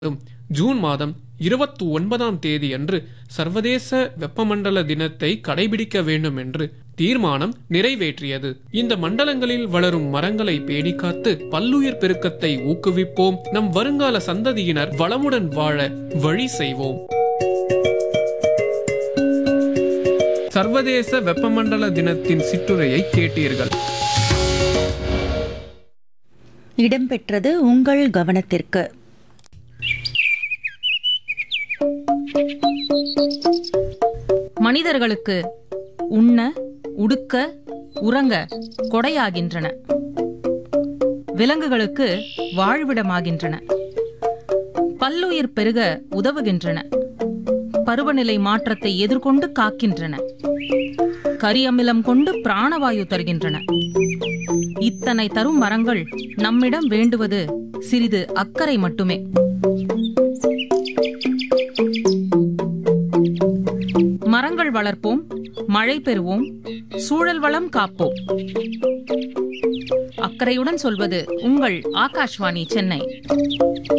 June மாதம் இருபத்தி ஒன்பதாம் தேதி அன்று சர்வதேச வெப்பமண்டல தினத்தை கடைபிடிக்க வேண்டும் என்று தீர்மானம் நிறைவேற்றியது இந்த மண்டலங்களில் வளரும் மரங்களை பேணி காத்து பல்லுயிர் பெருக்கத்தை ஊக்குவிப்போம் நம் வருங்கால சந்ததியினர் வளமுடன் வாழ வழி செய்வோம் சர்வதேச வெப்பமண்டல தினத்தின் சிற்றுரையை கேட்டீர்கள் இடம்பெற்றது உங்கள் கவனத்திற்கு மனிதர்களுக்கு உண்ண உடுக்க உறங்க கொடையாகின்றன விலங்குகளுக்கு வாழ்விடமாகின்றன பல்லுயிர் பெருக உதவுகின்றன பருவநிலை மாற்றத்தை எதிர்கொண்டு காக்கின்றன கரியமிலம் கொண்டு பிராணவாயு தருகின்றன இத்தனை தரும் மரங்கள் நம்மிடம் வேண்டுவது சிறிது அக்கறை மட்டுமே மரங்கள் வளர்ப்போம் மழை பெறுவோம் சூழல் வளம் காப்போம் அக்கறையுடன் சொல்வது உங்கள் ஆகாஷ்வாணி சென்னை